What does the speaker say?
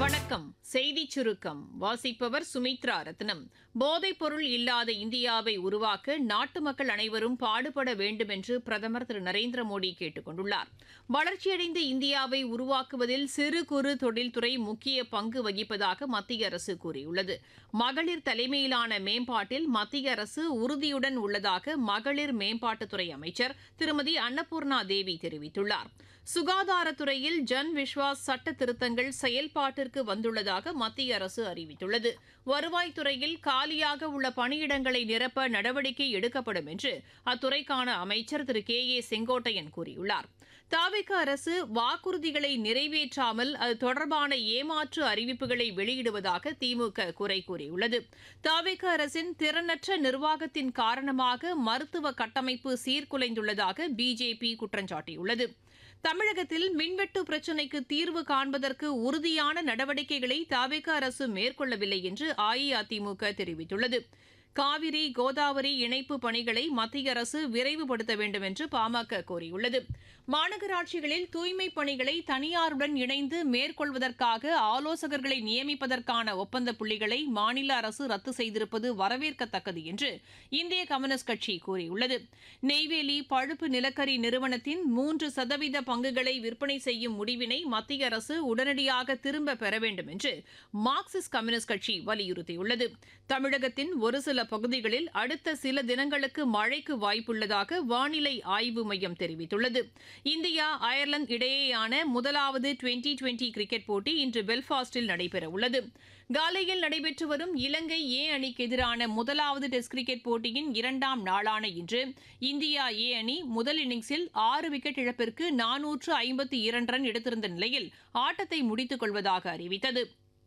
வணக்கம் செய்திச் சுருக்கம் வாசிப்பவர் சுமித்ரா ரத்னம் போதைப் பொருள் இல்லாத இந்தியாவை உருவாக்க நாட்டு மக்கள் அனைவரும் பாடுபட வேண்டும் என்று பிரதமர் திரு நரேந்திர மோடி கேட்டுக் கொண்டுள்ளார் வளர்ச்சியடைந்த இந்தியாவை உருவாக்குவதில் சிறு குறு தொழில்துறை முக்கிய பங்கு வகிப்பதாக மத்திய அரசு கூறியுள்ளது மகளிர் தலைமையிலான மேம்பாட்டில் மத்திய அரசு உறுதியுடன் உள்ளதாக மகளிர் மேம்பாட்டுத்துறை அமைச்சர் திருமதி அன்னபூர்ணா தேவி தெரிவித்துள்ளார் சுகாதாரத்துறையில் ஜன் விஸ்வாஸ் சட்ட திருத்தங்கள் செயல்பாட்டிற்கு வந்துள்ளதாக மத்திய அரசு அறிவித்துள்ளது வருவாய்த்துறையில் காலியாக உள்ள பணியிடங்களை நிரப்ப நடவடிக்கை எடுக்கப்படும் என்று அத்துறைக்கான அமைச்சர் திரு கே ஏ செங்கோட்டையன் கூறியுள்ளார் தாவிக அரசு வாக்குறுதிகளை நிறைவேற்றாமல் அது தொடர்பான ஏமாற்று அறிவிப்புகளை வெளியிடுவதாக திமுக குறை கூறியுள்ளது தாவிக அரசின் திறனற்ற நிர்வாகத்தின் காரணமாக மருத்துவ கட்டமைப்பு சீர்குலைந்துள்ளதாக பிஜேபி குற்றம் சாட்டியுள்ளது தமிழகத்தில் மின்வெட்டு பிரச்சினைக்கு தீர்வு காண்பதற்கு உறுதியான நடவடிக்கைகளை தாவேக அரசு மேற்கொள்ளவில்லை என்று அஇஅதிமுக தெரிவித்துள்ளது காவிரி கோதாவரி இணைப்பு பணிகளை மத்திய அரசு விரைவுபடுத்த வேண்டும் என்று பாமக கோரியுள்ளது மாநகராட்சிகளில் தூய்மைப் பணிகளை தனியாருடன் இணைந்து மேற்கொள்வதற்காக ஆலோசகர்களை நியமிப்பதற்கான ஒப்பந்த புள்ளிகளை மாநில அரசு ரத்து செய்திருப்பது வரவேற்கத்தக்கது என்று இந்திய கம்யூனிஸ்ட் கட்சி கூறியுள்ளது நெய்வேலி பழுப்பு நிலக்கரி நிறுவனத்தின் மூன்று சதவீத பங்குகளை விற்பனை செய்யும் முடிவினை மத்திய அரசு உடனடியாக திரும்ப பெற வேண்டும் என்று மார்க்சிஸ்ட் கம்யூனிஸ்ட் கட்சி வலியுறுத்தியுள்ளது தமிழகத்தின் ஒரு சில பகுதிகளில் அடுத்த சில தினங்களுக்கு மழைக்கு வாய்ப்புள்ளதாக வானிலை ஆய்வு மையம் தெரிவித்துள்ளது இந்தியா அயர்லாந்து இடையேயான முதலாவது டுவெண்டி டுவெண்டி கிரிக்கெட் போட்டி இன்று பெல்ஃபாஸ்டில் நடைபெறவுள்ளது காலையில் நடைபெற்று வரும் இலங்கை ஏ அணிக்கு எதிரான முதலாவது டெஸ்ட் கிரிக்கெட் போட்டியின் இரண்டாம் நாளான இன்று இந்தியா ஏ அணி முதல் இன்னிங்ஸில் ஆறு விக்கெட் இழப்பிற்கு நானூற்று ஐம்பத்தி இரண்டு ரன் எடுத்திருந்த நிலையில் ஆட்டத்தை முடித்துக் கொள்வதாக அறிவித்தது